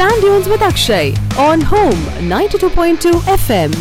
Sand Dunes with Akshay on Home 92.2 FM.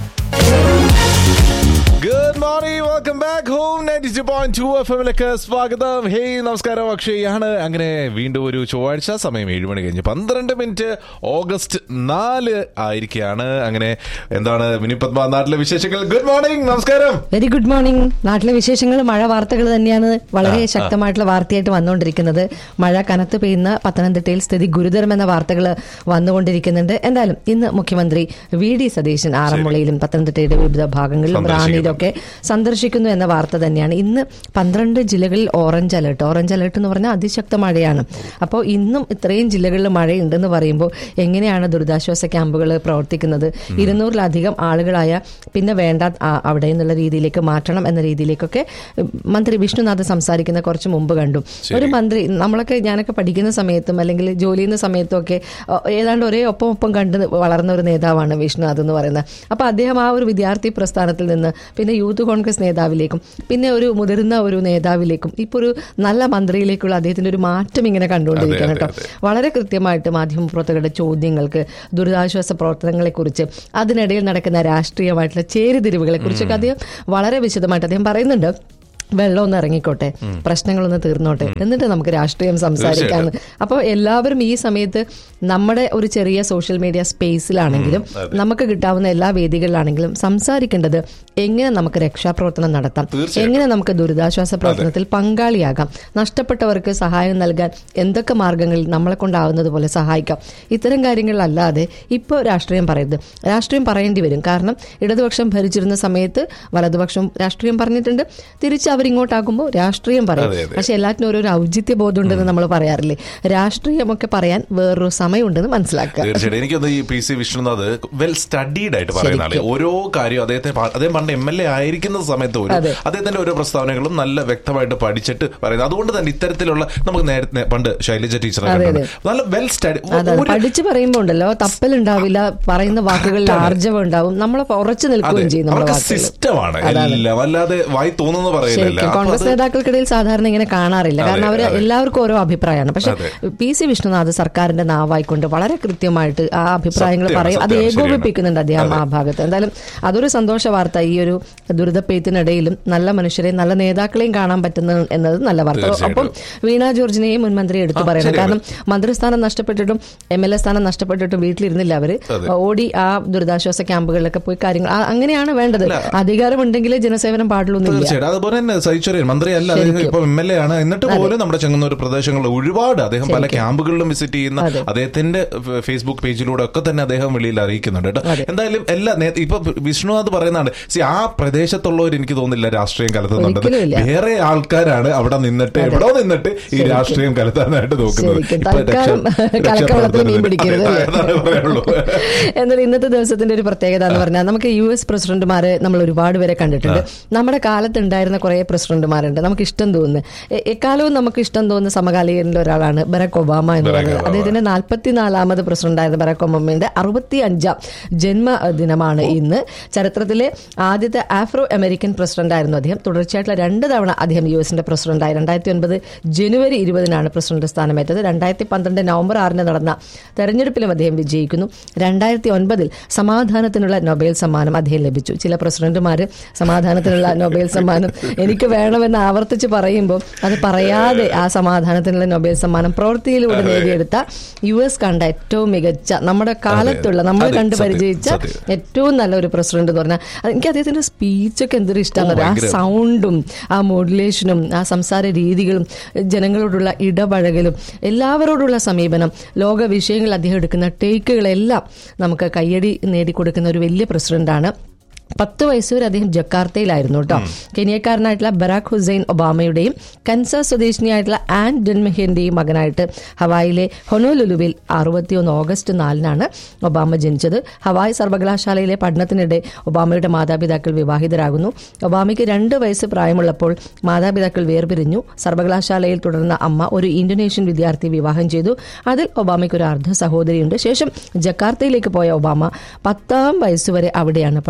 Good morning welcome back home ninety two point two F എമ്മിലേക്ക് സ്വാഗതം hey നമസ്കാരം അക്ഷയാണ് അങ്ങനെ വീണ്ടും ഒരു ചൊവ്വാഴ്ച സമയം ഏഴ് മണി കഴിഞ്ഞ് പന്ത്രണ്ട് മിനിറ്റ് ഓഗസ്റ്റ് നാല് ആയിരിക്കുകയാണ് അങ്ങനെ എന്താണ് മിനി പത്മ നാട്ടിലെ വിശേഷങ്ങൾ ഗുഡ് മോർണിംഗ് നമസ്കാരം വെരി ഗുഡ് മോർണിംഗ് നാട്ടിലെ വിശേഷങ്ങൾ മഴ വാർത്തകൾ തന്നെയാണ് വളരെ ശക്തമായിട്ടുള്ള വാർത്തയായിട്ട് വന്നുകൊണ്ടിരിക്കുന്നത് മഴ കനത്ത് പെയ്യുന്ന പത്തനംതിട്ടയിൽ സ്ഥിതി ഗുരുതരമെന്ന വാർത്തകൾ വന്നുകൊണ്ടിരിക്കുന്നുണ്ട് എന്തായാലും ഇന്ന് മുഖ്യമന്ത്രി വി ഡി സതീശൻ ആറന്മുളയിലും പത്തനംതിട്ടയുടെ വിവിധ ഭാഗങ്ങളിലും റാന്നിയിലും ഒക്കെ സന്ദർശിക്കുന്നു എന്ന വാർത്ത തന്നെയാണ് ഇന്ന് പന്ത്രണ്ട് ജില്ലകളിൽ ഓറഞ്ച് അലർട്ട് ഓറഞ്ച് അലർട്ട് എന്ന് പറഞ്ഞാൽ അതിശക്ത മഴയാണ് അപ്പോൾ ഇന്നും ഇത്രയും ജില്ലകളിൽ മഴയുണ്ടെന്ന് പറയുമ്പോൾ എങ്ങനെയാണ് ദുരിതാശ്വാസ ക്യാമ്പുകൾ പ്രവർത്തിക്കുന്നത് ഇരുന്നൂറിലധികം ആളുകളായ പിന്നെ വേണ്ട ആ- അവിടെ നിന്നുള്ള രീതിയിലേക്ക് മാറ്റണം എന്ന രീതിയിലേക്കൊക്കെ ഉം, മന്ത്രി വിഷ്ണുനാഥ് സംസാരിക്കുന്ന കുറച്ച് മുമ്പ് കണ്ടു ഒരു മന്ത്രി നമ്മളൊക്കെ ഞാനൊക്കെ പഠിക്കുന്ന സമയത്തും അല്ലെങ്കിൽ ജോലി ചെയ്യുന്ന സമയത്തും ഒക്കെ അഹ്, ഏതാണ്ട് ഒരേ ഒപ്പം ഒപ്പം കണ്ട് വളർന്ന ഒരു നേതാവാണ് വിഷ്ണുനാഥ് എന്ന് പറയുന്നത് അപ്പൊ അദ്ദേഹം ആ ഒരു വിദ്യാർത്ഥി പ്രസ്ഥാനത്തിൽ നിന്ന് പിന്നെ യൂത്ത് കോൺഗ്രസ് നേതാവിലേക്കും പിന്നെ ഒരു മുതിർന്ന ഒരു നേതാവിലേക്കും ഇപ്പൊ ഒരു നല്ല മന്ത്രിയിലേക്കുള്ള അദ്ദേഹത്തിന്റെ ഒരു മാറ്റം ഇങ്ങനെ കണ്ടുകൊണ്ടിരിക്കുകയാണ് അതെ, കേട്ടോ വളരെ കൃത്യമായിട്ട് മാധ്യമപ്രവർത്തകരുടെ ചോദ്യങ്ങൾക്ക് ദുരിതാശ്വാസ പ്രവർത്തനങ്ങളെ കുറിച്ച് അതിനിടയിൽ നടക്കുന്ന രാഷ്ട്രീയമായിട്ടുള്ള ചേരിതിരിവുകളെ കുറിച്ചൊക്കെ അദ്ദേഹം വളരെ വിശദമായിട്ട് അദ്ദേഹം പറയുന്നുണ്ട് വെള്ളം ഒന്ന് ഇറങ്ങിക്കോട്ടെ പ്രശ്നങ്ങളൊന്ന് തീർന്നോട്ടെ എന്നിട്ട് നമുക്ക് രാഷ്ട്രീയം സംസാരിക്കാമെന്ന് അപ്പോൾ എല്ലാവരും ഈ സമയത്ത് നമ്മുടെ ഒരു ചെറിയ സോഷ്യൽ മീഡിയ സ്പേസിലാണെങ്കിലും നമുക്ക് കിട്ടാവുന്ന എല്ലാ വേദികളിലാണെങ്കിലും സംസാരിക്കേണ്ടത് എങ്ങനെ നമുക്ക് രക്ഷാപ്രവർത്തനം നടത്താം തീർച്ചയായിട്ടും. എങ്ങനെ നമുക്ക് ദുരിതാശ്വാസ പ്രവർത്തനത്തിൽ പങ്കാളിയാകാം നഷ്ടപ്പെട്ടവർക്ക് സഹായം നൽകാൻ എന്തൊക്കെ മാർഗങ്ങളിൽ നമ്മളെ കൊണ്ടാവുന്നത് പോലെ സഹായിക്കാം ഇത്തരം കാര്യങ്ങളിലല്ലാതെ ഇപ്പോൾ രാഷ്ട്രീയം പറയരുത് രാഷ്ട്രീയം പറയേണ്ടി വരും കാരണം ഇടതുപക്ഷം ഭരിച്ചിരുന്ന സമയത്ത് വലതുപക്ഷം രാഷ്ട്രീയം പറഞ്ഞിട്ടുണ്ട് തിരിച്ച് അവരിങ്ങോട്ടാകുമ്പോൾ രാഷ്ട്രീയം പറയും അതെ, അതെ. പക്ഷെ എല്ലാറ്റിനും ഓരോ ഔചിത്യ ബോധമുണ്ടെന്ന് നമ്മൾ പറയാറില്ലേ രാഷ്ട്രീയമൊക്കെ പറയാൻ വേറൊരു സമയമുണ്ടെന്ന് മനസ്സിലാക്കുക തീർച്ചയായിട്ടും എനിക്കൊന്ന് ഈ P C Vishnunath well studied ആയിട്ട് പറയുന്ന ആളെ ഓരോ കാര്യം അദ്ദേഹത്തെ പ- അദ്ദേഹം പണ്ട് എം എൽ എ ആയിരിക്കുന്ന സമയത്ത് പോലും അതെ. അദ്ദേഹത്തിന്റെ ഓരോ പ്രസ്താവനകളും നല്ല വ്യക്തമായിട്ട് പഠിച്ചിട്ട് പറയുന്നത് അതുകൊണ്ട് തന്നെ ഇത്തരത്തിലുള്ള നമുക്ക് നേരത്തെ പണ്ട് ശൈലജ ടീച്ചറെ അതെ, കണ്ടിട്ടുണ്ട് നല്ല വെൽ സ്റ്റഡി അതാണ് പഠിച്ചു പറയുമ്പോ ഉണ്ടല്ലോ തപ്പലുണ്ടാവില്ല പറയുന്ന വാക്കുകളിൽ ആർജവം ഉണ്ടാവും നമ്മൾ ഉറച്ചു നിൽക്കുകയും ചെയ്യും നമ്മുടെ അവർക്ക് വാക്കുകൾ സിസ്റ്റമാണ് അതാണ്. എല്ലാം അല്ലാതെ വായി തോന്നുന്നു പറയില്ല ശരിക്കും കോൺഗ്രസ് നേതാക്കൾക്കിടയിൽ സാധാരണ ഇങ്ങനെ കാണാറില്ല അതെ, കാരണം അവർ അതെ. എല്ലാവർക്കും ഓരോ അഭിപ്രായമാണ് പക്ഷെ അതെ. പി സി വിഷ്ണുനാഥ് സർക്കാരിന്റെ നാവായിക്കൊണ്ട് വളരെ കൃത്യമായിട്ട് ആ അഭിപ്രായങ്ങൾ സത്യമാണ്, പറയും അത് സത്യമാണ്, ശരിയാണ്. ഏകോപിപ്പിക്കുന്നുണ്ട് അദ്ദേഹം ആ ഭാഗത്ത് എന്തായാലും അതൊരു സന്തോഷ വാർത്ത ഈ ഒരു ദുരിതപ്പെയ്ത്തിനിടയിലും നല്ല മനുഷ്യരെയും നല്ല നേതാക്കളെയും കാണാൻ പറ്റുന്ന എന്നത് നല്ല വാർത്ത തീർച്ചയായിട്ടും. ഒപ്പം വീണ ജോർജിനെയും മുൻ മന്ത്രി എടുത്തു ആ, പറയണം ശരിയാണ്. കാരണം മന്ത്രിസ്ഥാനം നഷ്ടപ്പെട്ടിട്ടും എം എൽ എ സ്ഥാനം നഷ്ടപ്പെട്ടിട്ടും വീട്ടിലിരുന്നില്ല അവര് അതെ. ഓടി ആ ദുരിതാശ്വാസ ക്യാമ്പുകളിലൊക്കെ പോയി കാര്യങ്ങൾ ആ- അങ്ങനെയാണ് വേണ്ടത് അധികാരമുണ്ടെങ്കിലേ ജനസേവനം പാടുള്ളൂ എന്നില്ല തീർച്ചയായിട്ടും അതുപോലെ തന്നെ സഹിച്ചൊരൻ മന്ത്രിയല്ല അദ്ദേഹം ഇപ്പൊ എം എൽ എ ആണ് എന്നിട്ട് പോലും നമ്മുടെ ചെങ്ങന്നൂർ പ്രദേശങ്ങളിൽ ഒരുപാട് അദ്ദേഹം പല ക്യാമ്പുകളിലും വിസിറ്റ് ചെയ്യുന്ന അതെ. അദ്ദേഹത്തിന്റെ ഫ- ഫേസ്ബുക്ക് പേജിലൂടെ ഒക്കെ തന്നെ അദ്ദേഹം വെളിയിൽ അറിയിക്കുന്നുണ്ട് കേട്ടോ അതെ. എന്തായാലും എല്ലാ നേ- ഇപ്പൊ വിഷ്ണുനാഥ് പറയുന്നതാണ് സി ആ പ്രദേശത്തുള്ളവർ എനിക്ക് തോന്നുന്നില്ല രാഷ്ട്രീയം കലർത്തുന്നുണ്ടെന്ന് ഒരിക്കലും ഇല്ല. വേറെ ആൾക്കാരാണ് അവിടെ നിന്നിട്ട് എവിടോ നിന്നിട്ട് ഈ രാഷ്ട്രീയം കലർത്താനായിട്ട് നോക്കുന്നത് ശരിക്കും. ഇപ്പൊ തൽക്കാലം രക്ഷ- കലക്കവെള്ളത്തിൽ മീൻ പിടിക്കരുത് അതെ, അതാണ് പറയാനുള്ളൂ എന്നാൽ ഇന്നത്തെ ദിവസത്തിന്റെ ഒരു പ്രത്യേകത എന്ന് പറഞ്ഞാൽ നമുക്ക് യു എസ് പ്രസിഡന്റുമാരെ നമ്മൾ ഒരുപാട് പേരെ കണ്ടിട്ടുണ്ട് നമ്മുടെ കാലത്ത് ഉണ്ടായിരുന്ന കുറെ പ്രസിഡന്റുമാരുണ്ട് നമുക്ക് ഇഷ്ടം തോന്നുന്നു എ- എക്കാലവും നമുക്ക് ഇഷ്ടം തോന്നുന്ന സമകാലികരിൽ ഒരാളാണ് ബറാക് ഒബാമ എന്ന് ബറാക് പറയുന്നത് ഒബാമ. അദ്ദേഹത്തിന്റെ നാൽപ്പത്തിനാലാമത് പ്രസിഡന്റായിരുന്ന ബറാക് ഒബാമയുടെ അറുപത്തി അഞ്ചാം ജന്മദിനമാണ് ഇന്ന് ചരിത്രത്തിലെ ആദ്യത്തെ ആഫ്രോ അമേരിക്കൻ പ്രസിഡന്റ് ആയിരുന്നു അദ്ദേഹം തുടർച്ചയായിട്ടുള്ള രണ്ട് തവണ അദ്ദേഹം യു എസിന്റെ പ്രസിഡന്റായി രണ്ടായിരത്തി ഒൻപത് ജനുവരി ഇരുപതിനാണ് പ്രസിഡന്റ് സ്ഥാനമേറ്റത് രണ്ടായിരത്തി പന്ത്രണ്ട് നവംബർ ആറിന് നടന്ന തെരഞ്ഞെടുപ്പിലും അദ്ദേഹം വിജയിക്കുന്നു രണ്ടായിരത്തി ഒൻപതിൽ സമാധാനത്തിനുള്ള നൊബേൽ സമ്മാനം അദ്ദേഹം ലഭിച്ചു ചില പ്രസിഡന്റുമാർ സമാധാനത്തിനുള്ള നൊബേൽ സമ്മാനം എനിക്ക് വേണമെന്ന് ആവർത്തിച്ച് പറയുമ്പോൾ അത് പറയാതെ ആ സമാധാനത്തിനുള്ള നൊബേൽ സമ്മാനം പ്രവൃത്തിയിലൂടെ നേടിയെടുത്ത യു എസ് കണ്ട ഏറ്റവും മികച്ച നമ്മുടെ കാലത്തുള്ള നമ്മൾ അതെ, കണ്ട് സത്യം, പരിചയിച്ച സത്യം. ഏറ്റവും നല്ലൊരു പ്രസിഡന്റ് എന്ന് പറഞ്ഞാൽ അത് എനിക്ക് അദ്ദേഹത്തിന്റെ സ്പീച്ചൊക്കെ എന്തൊരു ഇഷ്ടമാണ് ആ ഭയങ്കര. സൗണ്ടും ആ മോഡുലേഷനും ആ സംസാര രീതികളും ജനങ്ങളോടുള്ള ഇടപഴകലും എല്ലാവരോടുള്ള സമീപനം ലോക വിഷയങ്ങളിൽ അദ്ദേഹം എടുക്കുന്ന ടേക്കുകളെല്ലാം നമുക്ക് കയ്യടി നേടിക്കൊടുക്കുന്ന ഒരു വലിയ പ്രസിഡന്റാണ് പത്ത് വയസ്സുവരെ അദ്ദേഹം ജക്കാർത്തയിലായിരുന്നു കേട്ടോ കെനിയക്കാരനായിട്ടുള്ള ബറാഖ് ഹുസൈൻ ഒബാമയുടെയും കൻസാസ് സ്വദേശിനിയായിട്ടുള്ള ആൻ ഡെൻമെഹിന്റെയും മകനായിട്ട് ഹവായിലെ ഹൊനോലുലുവിൽ അറുപത്തിയൊന്ന് ഓഗസ്റ്റ് നാലിനാണ് ഒബാമ ജനിച്ചത് ഹവായ് സർവകലാശാലയിലെ പഠനത്തിനിടെ ഒബാമയുടെ മാതാപിതാക്കൾ വിവാഹിതരാകുന്നു ഒബാമയ്ക്ക് രണ്ട് വയസ്സ് പ്രായമുള്ളപ്പോൾ മാതാപിതാക്കൾ വേർപിരിഞ്ഞു സർവകലാശാലയിൽ തുടർന്ന അമ്മ ഒരു ഇന്തോനേഷ്യൻ വിദ്യാർത്ഥി വിവാഹം ചെയ്തു അതിൽ ഒബാമയ്ക്ക് ഒരു അർദ്ധ സഹോദരിയുണ്ട് ശേഷം ജക്കാർത്തയിലേക്ക് പോയ ഒബാമ പത്താം വയസ്സുവരെ അവിടെയാണ് പഠിച്ചത്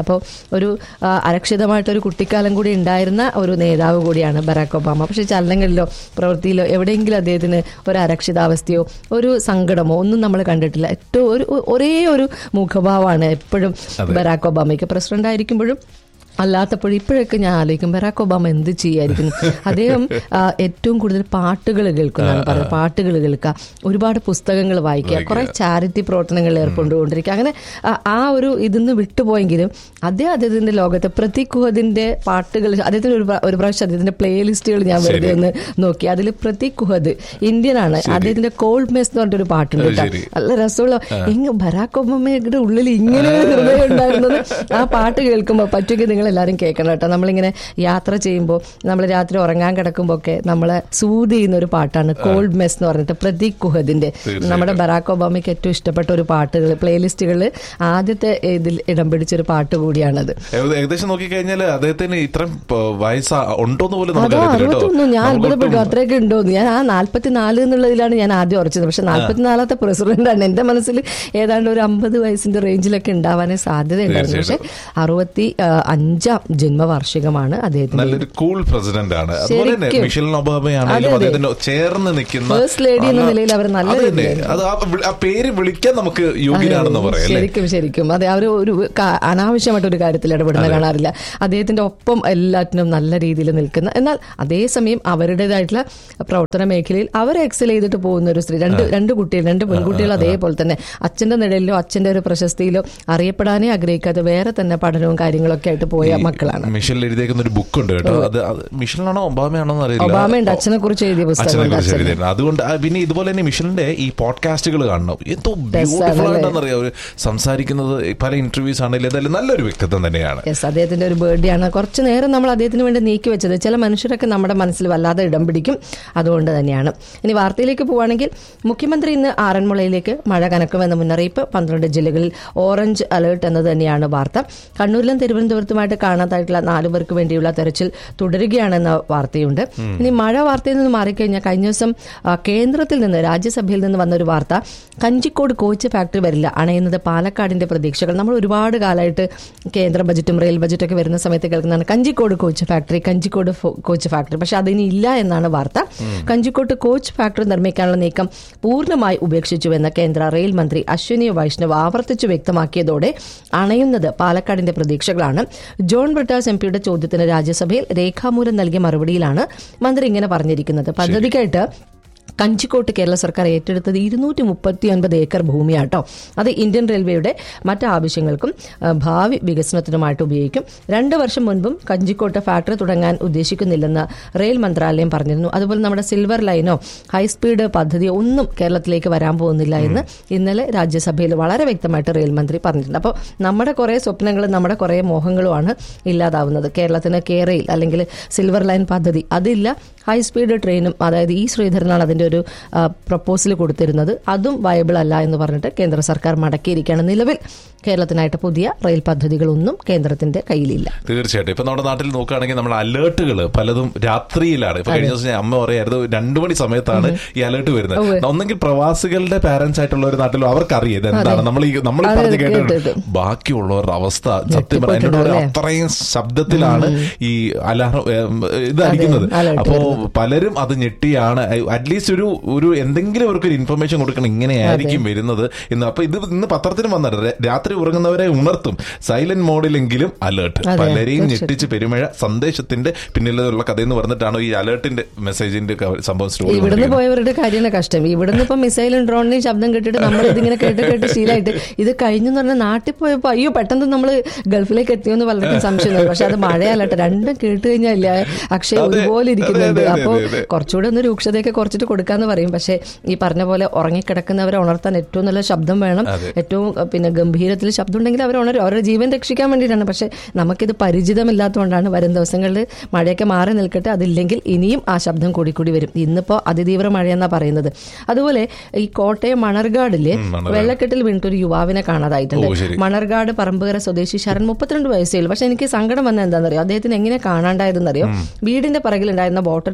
അപ്പോൾ ഒരു ആ, അരക്ഷിതമായിട്ടൊരു കുട്ടിക്കാലം കൂടി ഉണ്ടായിരുന്ന ഒരു നേതാവ് കൂടിയാണ് ബറാക്ക് ഒബാമ പക്ഷെ ചലനങ്ങളിലോ പ്രവൃത്തിയിലോ എവിടെയെങ്കിലും അദ്ദേഹത്തിന് ഒരു അരക്ഷിതാവസ്ഥയോ ഒരു സങ്കടമോ ഒന്നും നമ്മൾ കണ്ടിട്ടില്ല ഏറ്റവും ഒരു ഒരേ ഒരു മുഖഭാവമാണ് എപ്പോഴും ബറാക്ക് ഒബാമയ്ക്ക് പ്രസിഡന്റ് ആയിരിക്കുമ്പോഴും അല്ലാത്തപ്പോഴും ഇപ്പോഴൊക്കെ ഞാൻ ആലോചിക്കും ബറാക്ക് ഒബാമ എന്ത് ചെയ്യായിരിക്കുന്നു അദ്ദേഹം ആ, ഏറ്റവും കൂടുതൽ പാട്ടുകൾ കേൾക്കുന്നതാണ് പറയുന്നത് പാട്ടുകൾ കേൾക്കുക ഒരുപാട് പുസ്തകങ്ങൾ വായിക്കുക കുറെ ചാരിറ്റി പ്രവർത്തനങ്ങളിൽ ഏർപ്പെട്ടുകൊണ്ടിരിക്കുക അങ്ങനെ ആ, ആ ഒരു ഇതിന്ന് വിട്ടുപോയെങ്കിലും അദ്ദേഹം അദ്ദേഹത്തിന്റെ ലോകത്തെ പ്രതീക് കുഹദിന്റെ പാട്ടുകൾ അദ്ദേഹത്തിന് ഒരു പ്ര- ഒരു പ്രാവശ്യം അദ്ദേഹത്തിന്റെ പ്ലേലിസ്റ്റുകൾ ഞാൻ വെറുതെ ഒന്ന് നോക്കി അതിൽ പ്രതീക് കുഹദ് ഇന്ത്യൻ ആണ് അദ്ദേഹത്തിന്റെ കോൾഡ് മെസ് എന്ന് പറഞ്ഞിട്ടൊരു പാട്ടുണ്ട് കേട്ടോ ശരി. നല്ല രസമുള്ള എങ്ങ ബരാക്ക് ഒബാമയുടെ ഉള്ളിൽ ഇങ്ങനെ ഒരു ഹൃദയം ഉണ്ടായിരുന്നത് ആ പാട്ട് കേൾക്കുമ്പോൾ പറ്റുമെങ്കിൽ നിങ്ങൾ എല്ലാവരും കേൾക്കണം കേട്ടോ നമ്മളിങ്ങനെ യാത്ര ചെയ്യുമ്പോൾ നമ്മൾ രാത്രി ഉറങ്ങാൻ കിടക്കുമ്പോൾ ഒക്കെ നമ്മളെ സൂത് ചെയ്യുന്ന ഒരു പാട്ടാണ് കോൾഡ് മെസ് എന്ന് പറഞ്ഞിട്ട് പ്രതീക് കുഹദിന്റെ നമ്മുടെ ബറാക്ക് ഒബാമയ്ക്ക് ഏറ്റവും ഇഷ്ടപ്പെട്ട ഒരു പാട്ടുകൾ പ്ലേലിസ്റ്റുകളിൽ ആദ്യത്തെ ഇതിൽ ഇടം പിടിച്ചൊരു പാട്ട് കൂടിയാണത് ഏക- ഏകദേശം നോക്കിക്കഴിഞ്ഞാൽ അദ്ദേഹത്തിന് ഇത്രയും പ- വയസ്സ് ഉണ്ടോന്ന് പോലും നമുക്ക് അതോ അറിയത്തില്ല കേട്ടോ അറുപത്തൊന്നും ഞാൻ നമുക്ക് അത്ഭുതപ്പെട്ടു ഒട്ടും- അത്രയൊക്കെ ഉണ്ടോന്ന് ഞാൻ ആ നാല്പത്തിനാല് എന്നുള്ളതിലാണ് ഞാൻ ആദ്യം ഉറച്ചത് പക്ഷെ നാല്പത്തിനാലാമത്തെ പ്രസിഡന്റാണ് എന്റെ മനസ്സിൽ ഏതാണ്ട് ഒരു അമ്പത് വയസ്സിന്റെ റേഞ്ചിലൊക്കെ ഉണ്ടാവാനേ സാധ്യതയുണ്ടായിരുന്നു പക്ഷെ അറുപത്തി ആ, അഞ്ചാം ജന്മവാർഷികമാണ് അദ്ദേഹത്തിന് നല്ലൊരു കൂൾ പ്രസിഡന്റ് ആണ് അതുപോലെ തന്നെ ശരിക്കും. മിഷൽ ഒബാമയാണെങ്കിലും അതെ, അതെ. അദ്ദേഹത്തിന് ചേർന്ന് നിൽക്കുന്ന First lady എന്ന നല്ല- നിലയിൽ അവർ നല്ല അത് തന്നെ. രീതിയിലായിരുന്നു. അത് ആ വി- ആ പേര് വിളിക്കാൻ നമുക്ക് യോഗ്യനാണെന്ന് പറയാം അല്ലേ ശരിക്കും ശരിക്കും അതെ അവർ ഒരു കാ- അനാവശ്യമായിട്ട് ഒരു കാര്യത്തിൽ ഇടപെടുന്ന കാണാറില്ല അദ്ദേഹത്തിന്റെ ഒപ്പം എല്ലാറ്റിനും നല്ല രീതിയിൽ നിൽക്കുന്ന എന്നാൽ അതേസമയം അവരുടേതായിട്ടുള്ള പ്രവർത്തന മേഖലയിൽ അവർ എക്സൽ ചെയ്തിട്ട് പോകുന്ന ഒരു സ്ത്രീ രണ്ട് രണ്ട് കുട്ടികൾ രണ്ട് പെൺകുട്ടികൾ അതേപോലെ തന്നെ അച്ഛന്റെ നിഴലിലോ അച്ഛന്റെ ഒരു പ്രശസ്തിയിലോ അറിയപ്പെടാനേ ആഗ്രഹിക്കാതെ വേറെ തന്നെ പഠനവും കാര്യങ്ങളൊക്കെ ആയിട്ട് പോയ മക്കളാണ് മിഷൽ എഴുതിയേക്കുന്ന ഒരു ബുക്ക് ഉണ്ട് കേട്ടോ അത് അത് മിഷലിനാണോ ഒബാമയാണോ എന്ന് അറിയില്ല ഒബാമയുണ്ട് അച്ഛനെ കുറിച്ച് എഴുതിയ അച്ഛനെ പുസ്തകമുണ്ട് കുറിച്ച് അച്ഛൻ എഴുതിയിരുന്നു അതുകൊണ്ട് ആ, പിന്നെ ഇതുപോലെ തന്നെ മിഷലിന്റെ ഈ പോഡ്കാസ്റ്റുകൾ കാണണം എന്തോ ബ്യൂട്ടിഫുൾ രസാണല്ലേ? ആയിട്ടാണെന്നറിയാം അവര് സംസാരിക്കുന്നത് പല ഇന്റർവ്യൂസ് ആണെങ്കിലും ഏതായാലും നല്ലൊരു വ്യക്തിത്വം തന്നെയാണ് യെസ് അദ്ദേഹത്തിന്റെ ഒരു ബർത്ത്ഡേ ആണ് കുറച്ചു നേരം നമ്മൾ അദ്ദേഹത്തിന് വേണ്ടി നീക്കി വെച്ചത് ചില മനുഷ്യരൊക്കെ നമ്മുടെ മനസ്സിൽ വല്ലാതെ ഇടം പിടിക്കും അതുകൊണ്ട് തന്നെയാണ് ഇനി വാർത്തയിലേക്ക് പോവുകയാണെങ്കിൽ മുഖ്യമന്ത്രി ഇന്ന് ആറന്മുളയിലേക്ക് മഴ കനക്കുമെന്ന മുന്നറിയിപ്പ് പന്ത്രണ്ട് ജില്ലകളിൽ ഓറഞ്ച് അലേർട്ട് എന്നത് തന്നെയാണ് വാർത്ത കണ്ണൂരിലും തിരുവനന്തപുരത്തുമായിട്ട് കാണാത്തായിട്ടുള്ള നാലു പേർക്ക് വേണ്ടിയുള്ള തെരച്ചിൽ തുടരുകയാണെന്ന വാർത്തയുണ്ട് ഇനി മഴ വാർത്തയിൽ നിന്ന് മാറിക്കഴിഞ്ഞാൽ കഴിഞ്ഞ ദിവസം ആ, കേന്ദ്രത്തിൽ നിന്ന് രാജ്യസഭയിൽ നിന്ന് വന്ന ഒരു വാർത്ത കഞ്ചിക്കോട് കോച്ച് ഫാക്ടറി വരില്ല അണയുന്നത് പാലക്കാടിന്റെ പ്രതീക്ഷകൾ നമ്മൾ ഒരുപാട് കാലമായിട്ട് കേന്ദ്ര ബജറ്റും റെയിൽ ബജറ്റും ഒക്കെ വരുന്ന സമയത്ത് കേൾക്കുന്നതാണ് കഞ്ചിക്കോട് കോച്ച് ഫാക്ടറി കഞ്ചിക്കോട് ഫോ- കോച്ച് ഫാക്ടറി പക്ഷെ അതിനി ഇല്ല എന്നാണ് വാർത്ത കഞ്ചിക്കോട്ട് കോച്ച് ഫാക്ടറി നിർമ്മിക്കാനുള്ള നീക്കം പൂർണ്ണമായി ഉപേക്ഷിച്ചുവെന്ന് കേന്ദ്ര റെയിൽ മന്ത്രി അശ്വിനി വൈഷ്ണവ് ആവർത്തിച്ചു വ്യക്തമാക്കിയതോടെ അണയുന്നത് പാലക്കാടിന്റെ പ്രതീക്ഷകളാണ് ജോൺ ബ്രിട്ടാസ് എം പിയുടെ ചോദ്യത്തിന് രാജ്യസഭയിൽ രേഖാമൂലം നൽകിയ മറുപടിയിലാണ് മന്ത്രി ഇങ്ങനെ പറഞ്ഞിരിക്കുന്നത് പദ്ധതിക്കായിട്ട് കഞ്ചിക്കോട്ട് കേരള സർക്കാർ ഏറ്റെടുത്തത് ഇരുന്നൂറ്റി മുപ്പത്തി ഒൻപത് ഏക്കർ ഭൂമിയാട്ടോ അത് ഇന്ത്യൻ റെയിൽവേയുടെ മറ്റ് ആവശ്യങ്ങൾക്കും ആ, ഭാവി വികസനത്തിനുമായിട്ട് ഉപയോഗിക്കും രണ്ട് വർഷം മുൻപും കഞ്ചിക്കോട്ട് ഫാക്ടറി തുടങ്ങാൻ ഉദ്ദേശിക്കുന്നില്ലെന്ന് റെയിൽ മന്ത്രാലയം പറഞ്ഞിരുന്നു അതുപോലെ നമ്മുടെ സിൽവർ ലൈനോ ഹൈസ്പീഡ് പദ്ധതിയോ ഒന്നും കേരളത്തിലേക്ക് വരാൻ പോകുന്നില്ല എന്ന് ഇന്നലെ രാജ്യസഭയിൽ വളരെ വ്യക്തമായിട്ട് റെയിൽ മന്ത്രി പറഞ്ഞിട്ടുണ്ട് അപ്പോൾ നമ്മുടെ കുറേ സ്വപ്നങ്ങളും നമ്മുടെ കുറേ മോഹങ്ങളുമാണ് ഇല്ലാതാവുന്നത് കേരളത്തിന് കേരയിൽ അല്ലെങ്കിൽ സിൽവർ ലൈൻ പദ്ധതി അതില്ല ഹൈസ്പീഡ് ട്രെയിനും അതായത് ഈ ശ്രീധരനാണ് അതിന്റെ ഒരു പ്രപ്പോസൽ കൊടുത്തിരുന്നത് അതും വയബിൾ അല്ല എന്ന് പറഞ്ഞിട്ട് കേന്ദ്ര സർക്കാർ മടക്കിയിരിക്കുകയാണ് നിലവിൽ കേരളത്തിനായിട്ട് പുതിയ റെയിൽ പദ്ധതികളൊന്നും കേന്ദ്രത്തിന്റെ കയ്യിലില്ല തീർച്ചയായിട്ടും ഇപ്പൊ നമ്മുടെ നാട്ടിൽ നോക്കുകയാണെങ്കിൽ നമ്മൾ അലേർട്ടുകൾ പലതും രാത്രിയിലാണ് ഇപ്പൊ കഴിഞ്ഞ ദിവസം ഞാൻ അമ്മ പറയായിരുന്നു രണ്ടു മണി സമയത്താണ് ഈ അലേർട്ട് വരുന്നത് ഒന്നെങ്കിൽ പ്രവാസികളുടെ പാരന്റ്സ് ആയിട്ടുള്ള ഒരു നാട്ടിലും അവർക്കറിയാം ഇത് എന്താണ് നമ്മൾ ഈ നമ്മൾ അതെ, പറഞ്ഞു അതെ, കേട്ടിട്ടുണ്ട് കേട്ടിട്ട്. ബാക്കിയുള്ളവരുടെ അവസ്ഥ സത്യം പറഞ്ഞാൽ എന്നോട് പറയാം, ഞെട്ടിപ്പോയിട്ടുണ്ടാവും, അത്രയും ശബ്ദത്തിലാണ് ഈ അലാറം ഇത് അടിക്കുന്നത് alert അപ്പോ പലരും അത് ഞെട്ടിയാണ് അറ്റ്ലീസ്റ്റ് ഒരു ഒരു എന്തെങ്കിലും അവർക്ക് ഒരു ഇൻഫർമേഷൻ കൊടുക്കണം ഇങ്ങനെയായിരിക്കും വരുന്നത് എന്ന് അപ്പൊ ഇത് ഇന്ന് പത്രത്തിലും വന്നത് രാത്രി ഉറങ്ങുന്നവരെ ഉണർത്തും സൈലന്റ് മോഡിലെങ്കിലും അലേർട്ട് അതെ, പലരെയും തീർച്ചയായും. ഞെട്ടിച്ച് പെരുമഴ സന്ദേശത്തിന്റെ പിന്നിലുള്ള കഥയെന്ന് പറഞ്ഞിട്ടാണ് ഈ അലേർട്ടിന്റെ മെസ്സേജിന്റെ ക- സംഭവം സ്റ്റോറി ഇവിടുന്ന് പോയവരുടെ കാര്യമാണ് കഷ്ടം ഇവിടുന്ന് ഇപ്പൊ മിസൈലും ഡ്രോണിനെയും ശബ്ദം കേട്ടിട്ട് നമ്മൾ ഇതിങ്ങനെ കേട്ട് കേട്ട് ശീലമായിട്ട് ഇത് കഴിഞ്ഞു എന്ന് പറഞ്ഞാൽ നാട്ടിൽ പോയപ്പോ അയ്യോ പെട്ടെന്ന് നമ്മൾ ഗൾഫിലേക്ക് എത്തിയോന്ന് പലർക്കും സംശയമുണ്ട് പക്ഷെ അത് മഴയല്ലട്ടെ രണ്ടും കേട്ട് കഴിഞ്ഞാൽ ഇല്ല അക്ഷയ് അതെ, ഒരുപോലെ ഇരിക്കുന്നുണ്ട് അതെ, അതെ, അപ്പോ അതെ, അതെ. കുറച്ചുകൂടെ ഒന്ന് രൂക്ഷതയൊക്കെ കുറച്ചിട്ട് കൊടുക്കാന്ന് പറയും പക്ഷെ ഈ പറഞ്ഞ പോലെ ഉറങ്ങിക്കിടക്കുന്നവരെ ഉണർത്താൻ ഏറ്റവും നല്ല ശബ്ദം വേണം അതെ. ഏറ്റവും അഹ്, പിന്നെ ഗംഭീരത്തിൽ ശബ്ദം ഉണ്ടെങ്കിൽ അവർ ഉണരും അവരുടെ ജീവൻ രക്ഷിക്കാൻ വേണ്ടിയിട്ടാണ് പക്ഷെ നമുക്കിത് പരിചിതമില്ലാത്തതുകൊണ്ടാണ് വരും ദിവസങ്ങളിൽ മഴയൊക്കെ മാറി നിൽക്കട്ടെ അതില്ലെങ്കിൽ ഇനിയും ആ ശബ്ദം കൂടി കൂടി വരും ഇന്നിപ്പോൾ അതിതീവ്ര മഴയെന്നാ പറയുന്നത് അതുപോലെ ഈ കോട്ടയം മണർകാടിലെ ഉം, മണർകാട്. വെള്ളക്കെട്ടിൽ വീണിട്ടൊരു യുവാവിനെ കാണാതായിട്ടുണ്ട് ഓ, ശരി. മണർകാട് പറമ്പുകര സ്വദേശി ശരൺ മുപ്പത്തിരണ്ട് വയസ്സേ ഉള്ളൂ പക്ഷെ എനിക്ക് സങ്കടം വന്ന എന്താണെന്നറിയോ അദ്ദേഹത്തിന് എങ്ങനെ കാണാണ്ടായതെന്നറിയോ വീടിന്റെ പിറകിലുണ്ടായിരുന്ന വാട്ടർ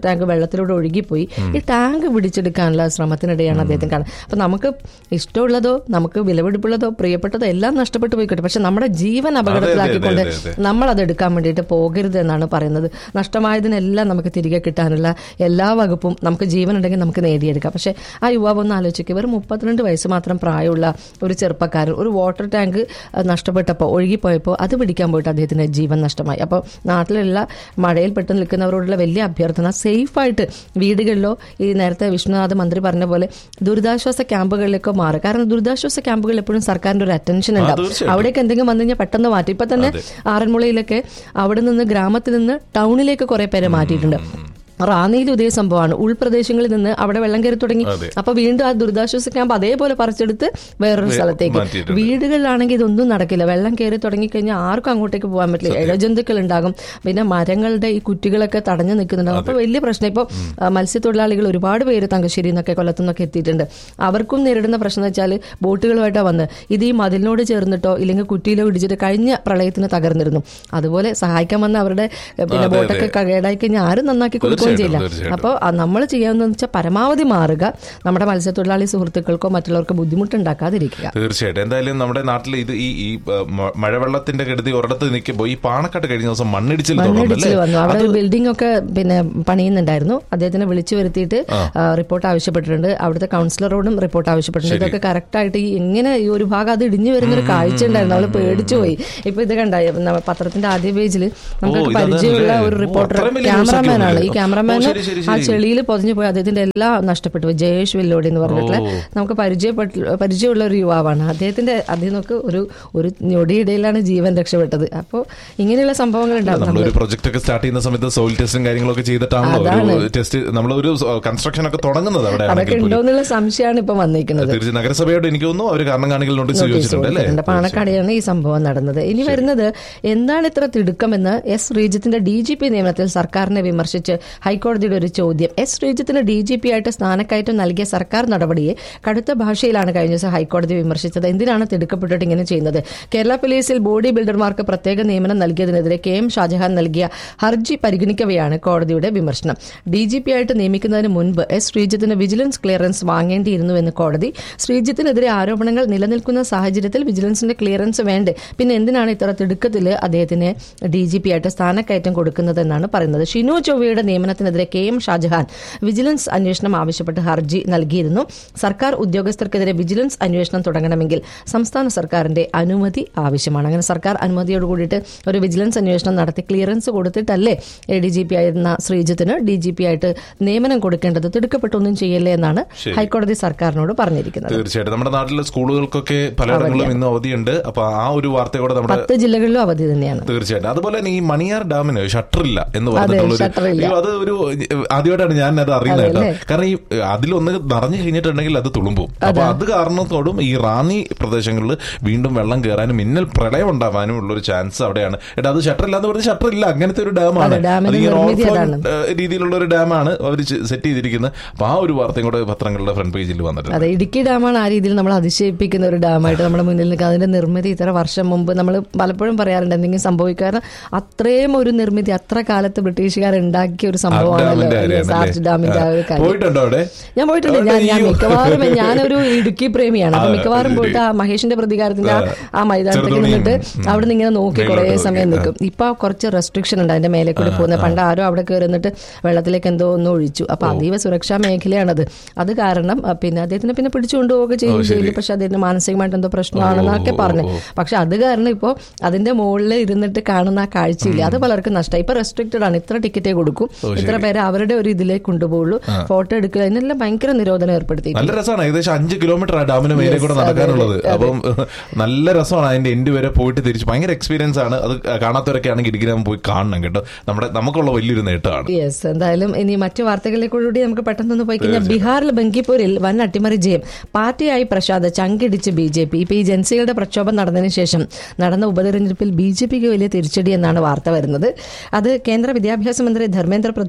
ടാങ്ക് വെള്ളത്തിലൂടെ ഒഴുകിപ്പോയി ഈ ടാങ്ക് പിടിച്ചെടുക്കാനുള്ള ശ്രമത്തിനിടെയാണ് അദ്ദേഹത്തിന് കാണുന്നത് അപ്പൊ നമുക്ക് ഇഷ്ടമുള്ളതോ നമുക്ക് വിലപിടിപ്പുള്ളതോ പ്രിയപ്പെട്ടതോ എല്ലാം നഷ്ടപ്പെട്ടു പോയിക്കോട്ടെ പക്ഷെ നമ്മുടെ ജീവൻ അപകടത്തിലാക്കിക്കൊണ്ട് അതെ, അതെ, നമ്മൾ അത് എടുക്കാൻ വേണ്ടിയിട്ട് പോകരുത് എന്നാണ് പറയുന്നത് നഷ്ടമായതിനെല്ലാം നമുക്ക് തിരികെ കിട്ടാനുള്ള എല്ലാ വകുപ്പും നമുക്ക് ജീവൻ ഉണ്ടെങ്കിൽ നമുക്ക് നേടിയെടുക്കാം പക്ഷെ ആ യുവാവ് ഒന്ന് ആലോചിക്കുക വെറും മുപ്പത്തിരണ്ട് വയസ്സ് മാത്രം പ്രായമുള്ള ഒരു ചെറുപ്പക്കാരൻ ഒരു വാട്ടർ ടാങ്ക് അഹ് നഷ്ടപ്പെട്ടപ്പോൾ ഒഴുകിപ്പോയപ്പോൾ അത് പിടിക്കാൻ പോയിട്ട് അദ്ദേഹത്തിന് ജീവൻ നഷ്ടമായി അപ്പോൾ നാട്ടിലുള്ള മഴയിൽ പെട്ട് നിൽക്കുന്നവരോടുള്ള വലിയ അഭ്യർത്ഥന സേഫായിട്ട് വീടുകളിലോ ഈ നേരത്തെ വിഷ്ണുനാഥ് മന്ത്രി പറഞ്ഞ പോലെ ദുരിതാശ്വാസ ക്യാമ്പുകളിലേക്കോ മാറുക കാരണം ദുരിതാശ്വാസ ക്യാമ്പുകളിൽ എപ്പോഴും സർക്കാരിന്റെ ഒരു അറ്റൻഷൻ ഉണ്ടാവും തീർച്ചയായിട്ടും. അവിടേക്ക് എന്തെങ്കിലും വന്നു കഴിഞ്ഞാൽ പെട്ടെന്ന് മാറ്റി ഇപ്പൊ തന്നെ ആറന്മുളയിലൊക്കെ അവിടെ നിന്ന് ഗ്രാമത്തിൽ നിന്ന് ടൗണിലേക്ക് കുറെ പേരെ മാറ്റിയിട്ടുണ്ട് റാന്നിയിലും ഇതേ സംഭവമാണ് ഉൾപ്രദേശങ്ങളിൽ നിന്ന് അവിടെ വെള്ളം കയറി തുടങ്ങി അതെ. അപ്പൊ വീണ്ടും ആ ദുരിതാശ്വാസ ക്യാമ്പ് അതേപോലെ പറിച്ചെടുത്ത് വേറൊരു സ്ഥലത്തേക്ക് മാറ്റിയിട്ടുണ്ട്. വീടുകളിലാണെങ്കിൽ ഇതൊന്നും നടക്കില്ല വെള്ളം കയറി തുടങ്ങിക്കഴിഞ്ഞാൽ ആർക്കും അങ്ങോട്ടേക്ക് പോകാൻ പറ്റില്ല ഇഴജന്തുക്കൾ ഉണ്ടാകും പിന്നെ മരങ്ങളുടെ ഈ കുറ്റികളൊക്കെ തടഞ്ഞു നിൽക്കുന്നുണ്ടാകും അപ്പൊ വലിയ പ്രശ്നം ഇപ്പോൾ മത്സ്യത്തൊഴിലാളികൾ ഒരുപാട് പേര് തങ്കശ്ശേരി നിന്നൊക്കെ കൊല്ലത്തുനിന്നൊക്കെ എത്തിയിട്ടുണ്ട് അവർക്കും നേരിടുന്ന പ്രശ്നം എന്ന് വെച്ചാൽ ബോട്ടുകളുമായിട്ടാണ് വന്ന് ഇത് ഈ മതിലിനോട് ചേർന്നിട്ടോ ഇല്ലെങ്കിൽ കുറ്റിയിലോ ഇടിച്ചിട്ട് കഴിഞ്ഞ പ്രളയത്തിന് തകർന്നിരുന്നു അതുപോലെ സഹായിക്കാൻ വന്ന അവരുടെ ഏഹ്, പിന്നെ അതെ, ബോട്ടൊക്കെ കേടായി കഴിഞ്ഞാൽ ആരും നന്നാക്കി കൊടുക്കുകയും ചെയ്യില്ല തീർച്ചയായിട്ടും. അപ്പോൾ നമ്മൾ ചെയ്യാവുന്നതെന്ന് വെച്ചാൽ പരമാവധി മാറുക നമ്മുടെ മത്സ്യത്തൊഴിലാളി സുഹൃത്തുക്കൾക്കോ മറ്റുള്ളവർക്ക് ബുദ്ധിമുട്ടുണ്ടാക്കാതിരിക്കുക തീർച്ചയായിട്ടും എന്തായാലും നമ്മുടെ നാട്ടിൽ ഇത് ഈ ഈ ആ, മ- മഴവെള്ളത്തിന്റെ കെടുതി ഒരിടത്ത് നിൽക്കുമ്പോൾ ഈ പാണക്കാട്ട് കഴിഞ്ഞ ദിവസം മണ്ണിടിച്ചിൽ മണ്ണിടിച്ചിൽ വന്നു അവിടെ അത് ഒരു ബിൽഡിംഗ് ഒക്കെ പിന്നെ പണിയുന്നുണ്ടായിരുന്നു അദ്ദേഹത്തിനെ വിളിച്ചു വരുത്തിയിട്ട് റിപ്പോർട്ട് ആവശ്യപ്പെട്ടിട്ടുണ്ട് അവിടുത്തെ കൗൺസിലറോടും റിപ്പോർട്ട് ആവശ്യപ്പെട്ടിട്ടുണ്ട് ഇതൊക്കെ കറക്റ്റ് ആയിട്ട് ഈ എങ്ങനെ ഈ ഒരു ഭാഗം അത് ഇടിഞ്ഞു വരുന്ന ഒരു കാഴ്ച ഉണ്ടായിരുന്നു അവള് പേടിച്ചു പോയി ഇപ്പൊ ഇത് കണ്ട പത്രത്തിന്റെ ആദ്യ പേജിൽ നമുക്ക് ഓ, ഇതതാണ് പരിചയമുള്ള അല്ലേ? ഒരു ഓ, റിപ്പോർട്ടർ അത്രയും വലിയ news ഒക്കെ ക്യാമറാമാൻ ആണ് ഈ ഉണ്ട്. ക്യാമറാമാൻ ഓ, ശരി, ശരി, ആ ശരി. ചെളിയിൽ പൊതിഞ്ഞു പോയി അദ്ദേഹത്തിന്റെ എല്ലാം നഷ്ടപ്പെട്ടു പോയി. ജയേഷ് വെല്ലോടി എന്ന് പറഞ്ഞിട്ടുള്ള ഓ. നമുക്ക് പരിചയപ്പെട്ട പരിചയമുള്ള ഒരു യുവാവാണ് അദ്ദേഹത്തിന്റെ അദ്ദേഹം നോക്ക് ഒരു ഒരു ഞൊടിയിടയിലാണ് ജീവൻ രക്ഷപ്പെട്ടത് അപ്പോൾ ഇങ്ങനെയുള്ള സംഭവങ്ങൾ ഉണ്ടാവും നമ്മളൊരു പ്രൊജക്ട് ഒക്കെ സ്റ്റാർട്ട് ചെയ്യുന്ന സമയത്ത് സോയിൽ ടെസ്റ്റും കാര്യങ്ങളൊക്കെ ചെയ്തിട്ടാണല്ലോ അതാണ്. ഒരു ടെസ്റ്റ് നമ്മളൊരു കൺസ്ട്രക്ഷൻ ഒക്കെ തുടങ്ങുന്നത് അവിടെ അതൊക്കെ ആണെങ്കിൽ പോലും. ഉണ്ടോ എന്നുള്ള സംശയമാണ് ഇപ്പൊ വന്നിരിക്കുന്നത് തീർച്ചയായും നഗരസഭയോട് എനിക്ക് തോന്നുന്നു അവർ കാരണം കാണികൾ നോട്ടീസ് നോട്ടീസ് ചോദിച്ചിട്ടുണ്ട് അല്ലേ കൊടുത്തിട്ടുണ്ട് പാണക്കാടെയാണ് ഈ സംഭവം നടന്നത് ഇനി വരുന്നത് എന്താണ് ഇത്ര തിടുക്കമെന്ന് എസ് ശ്രീജിത്തിന്റെ ഡി ജി പി നിയമനത്തിൽ സർക്കാരിനെ വിമർശിച്ച് ഹൈക്കോടതിയുടെ ഒരു ചോദ്യം എസ് ശ്രീജിത്തിന് ഡി ജി പി ആയിട്ട് സ്ഥാനക്കയറ്റം നൽകിയ സർക്കാർ നടപടിയെ കടുത്ത ഭാഷയിലാണ് കഴിഞ്ഞ ദിവസം ഹൈക്കോടതി വിമർശിച്ചത് എന്തിനാണ് തിടുക്കപ്പെട്ടിട്ട് ഇങ്ങനെ ചെയ്യുന്നത് കേരള പോലീസിൽ ബോഡി ബിൽഡർമാർക്ക് പ്രത്യേക നിയമനം നൽകിയതിനെതിരെ കെ എം ഷാജഹാൻ നൽകിയ ഹർജി പരിഗണിക്കവെയാണ് കോടതിയുടെ വിമർശനം ഡി ജി പി ആയിട്ട് നിയമിക്കുന്നതിന് മുൻപ് എസ് ശ്രീജിത്തിന് വിജിലൻസ് ക്ലിയറൻസ് വാങ്ങേണ്ടിയിരുന്നുവെന്ന് കോടതി ശ്രീജിത്തിനെതിരെ ആരോപണങ്ങൾ നിലനിൽക്കുന്ന സാഹചര്യത്തിൽ വിജിലൻസിന്റെ ക്ലിയറൻസ് വേണ്ടേ പിന്നെ എന്തിനാണ് ഇത്ര തിടുക്കത്തിൽ അദ്ദേഹത്തിന് ഡി ജി പി ആയിട്ട് സ്ഥാനക്കയറ്റം കൊടുക്കുന്നതെന്നാണ് പറയുന്നത് ഷിനു ചൊവ്വയുടെ നിയമനത്തിനെതിരെ കെ എം ഷാജഹാൻ വിജിലൻസ് അന്വേഷണം ആവശ്യപ്പെട്ട് ഹർജി നൽകിയിരുന്നു സർക്കാർ ഉദ്യോഗസ്ഥർക്കെതിരെ വിജിലൻസ് അന്വേഷണം തുടങ്ങണമെങ്കിൽ സംസ്ഥാന സർക്കാരിന്റെ അനുമതി ആവശ്യമാണ് അങ്ങനെ സർക്കാർ അനുമതിയോട് കൂടിയിട്ട് ഒരു വിജിലൻസ് അന്വേഷണം നടത്തി ക്ലിയറൻസ് കൊടുത്തിട്ടല്ലേ എ ഡി ജി പി ആയിരുന്ന ശ്രീജിത്തിന് ഡി ജി പി ആയിട്ട് നിയമനം കൊടുക്കേണ്ടത് തിടുക്കപ്പെട്ടൊന്നും ചെയ്യല്ലേ എന്നാണ് ശരി. ഹൈക്കോടതി സർക്കാരിനോട് പറഞ്ഞിരിക്കുന്നത് തീർച്ചയായിട്ടും നമ്മുടെ നാട്ടിലെ സ്കൂളുകൾക്കൊക്കെ പലയിടങ്ങളിലും ഇന്ന് അവധിയുണ്ട് അപ്പൊ ആ ഒരു വാർത്ത കൂടെ നമ്മുടെ പത്ത് ജില്ലകളിലും അവധി തന്നെയാണ് തീർച്ചയായിട്ടും അതുപോലെ തന്നെ ഈ മണിയാർ ഡാമിന് ഷട്ടറില്ല എന്ന് പറഞ്ഞിട്ടുള്ള shutter ഇല്ല. അത് ഒരു ആദ്യമായിട്ടാണ് ഞാൻ അത് അറിയുന്നത് കേട്ടോ അതല്ലേ? കാരണം ഈ അതിലൊന്ന് നിറഞ്ഞു കഴിഞ്ഞിട്ടുണ്ടെങ്കിൽ അത് തുളുമ്പും അപ്പൊ അത് കാരണത്തോടും ഈ റാന്നി പ്രദേശങ്ങളിൽ വീണ്ടും വെള്ളം കയറാനും മിന്നൽ പ്രളയം ഉണ്ടാവാനും ഉള്ള ഒരു ചാൻസ് അവിടെയാണ് എടാ അത് ഷട്ടർ ഇല്ല എന്ന് പറഞ്ഞ ഷട്ടർ ഇല്ല അങ്ങനത്തെ ഒരു ഡാമാണ് അതെ, ഡാമിന്റെ അതിങ്ങനെ നിർമ്മിതി ഓൾഫോൺ, അതാണ്. ഏഹ്, രീതിയിലുള്ള ഒരു ഡാമാണ് അവർ സെറ്റ് ചെയ്തിരിക്കുന്നത് അപ്പൊ ആ ഒരു വാർത്തയും കൂടെ പത്രങ്ങളുടെ ഫ്രണ്ട് പേജിൽ വന്നിട്ടുണ്ട് അതെ ഇടുക്കി ഡാമാണ് ആ രീതിയിൽ നമ്മൾ അതിശയിപ്പിക്കുന്ന ഒരു ഡാമായിട്ട് നമ്മുടെ മുന്നിൽ നിൽക്കുക അതിന്റെ നിർമ്മിതി ഇത്ര വർഷം മുമ്പ് നമ്മൾ പലപ്പോഴും പറയാറുണ്ട് എന്തെങ്കിലും സംഭവിക്കുക കാരണം അത്രയും ഒരു നിർമ്മിതി അത്ര കാലത്ത് ബ്രിട്ടീഷുകാർ ഉണ്ടാക്കിയ ഒരു സംഭവമാണല്ലോ ഡാമിന്റെ അല്ലേ? കാര്യമാണല്ലേ? സാർജ് ഡാമിന്റെ ആ ഒരു കാര്യം പോയിട്ടുണ്ടോ അവിടെ ഞാൻ പോയിട്ടുണ്ട് ഞാൻ ഞാൻ അയ്യോ. മിക്കവാറും ഞാനൊരു ഇടുക്കി പ്രേമിയാണ് അപ്പൊ ആ, മിക്കവാറും ശരി. പോയിട്ട് ആ മഹേഷിന്റെ പ്രതികാരത്തിന്റെ ആ- ആ മൈതാനത്തേക്ക് ചെറുതോണി, നിന്നിട്ട് ഉം. അവിടെ നിന്ന് ഇങ്ങനെ നോക്കി കുറെ മേലോട്ട് സമയം നോക്കി, നിൽക്കും ഇപ്പൊ കുറച്ച് റെസ്ട്രിക്ഷൻ ഉണ്ട് അതിന്റെ മേലെ കൂടി പോകുന്നത് പണ്ട് ആരോ അവിടെ കയറി നിന്നിട്ട് വെള്ളത്തിലേക്ക് എന്തോ ഒന്ന് ഒഴിച്ചു അപ്പൊ അതീവ സുരക്ഷാ മേഖലയാണത് അത് കാരണം ആ, പിന്നെ അദ്ദേഹത്തിനെ പിന്നെ പിടിച്ചുകൊണ്ടുപോവുക ചെയ്യും ഓ, ശരി. ചെയ്യില്ല പക്ഷെ അദ്ദേഹത്തിന് മാനസികമായിട്ട് എന്തോ പ്രശ്നമാണെന്നൊക്കെ ഓ, ഓ, പറഞ്ഞു ഓ. പക്ഷെ അത് കാരണം ഇപ്പോ അതിന്റെ മുകളിൽ ഇരുന്നിട്ട് കാണുന്ന ആ കാഴ്ചയില്ല അത് പലർക്കും നഷ്ടമായി ഇപ്പൊ റെസ്ട്രിക്റ്റഡ് ആണ് ഇത്ര ടിക്കറ്റേ കൊടുക്കും ഇത്ര പേരെ അവരുടെ ഒരു ഇതിലേക്ക് കൊണ്ടുപോകുള്ളൂ ഫോട്ടോ എടുക്കുക അതിനെല്ലാം ഭയങ്കര നിരോധനം ഏർപ്പെടുത്തി നല്ല രസമാണ് ഏകദേശം അഞ്ച് കിലോമീറ്റർ ആ ഡാമിന് മേലെ കൂടെ Yes, അതെ, നടക്കാനുള്ളത് അതെ. അപ്പം നല്ല രസമാണ് അതിന്റെ എൻഡ് വരെ പോയിട്ട് തിരിച്ച് ഭയങ്കര എക്സ്പീരിയൻസ് ആണ് അത് കാണാത്തവരൊക്കെ ആണെങ്കിൽ ഇടുക്കി ഡാം പോയി കാണണം കേട്ടോ നമ്മുടെ നമുക്കുള്ള വലിയൊരു നേട്ടമാണ് യെസ് എന്തായാലും ഇനി മറ്റു വാർത്തകളിലേക്കൂടി നമുക്ക് പെട്ടെന്ന് പോയി കഴിഞ്ഞാൽ ബീഹാറിൽ ബങ്കിപ്പൂരിൽ വൻ അട്ടിമറി ജയം പാർട്ടിയായി പ്രസാദ് ചങ്കിടിച്ച് ബി ജെ പി ഇപ്പൊ ഈ ജൻസികളുടെ പ്രക്ഷോഭം നടന്നതിന് ശേഷം നടന്ന ഉപതെരഞ്ഞെടുപ്പിൽ ബി ജെ പിക്ക് വലിയ തിരിച്ചടി എന്നാണ് വാർത്ത വരുന്നത് അത് കേന്ദ്ര വിദ്യാഭ്യാസ മന്ത്രി ധർമ്മേന്ദ്ര പ്രധാൻ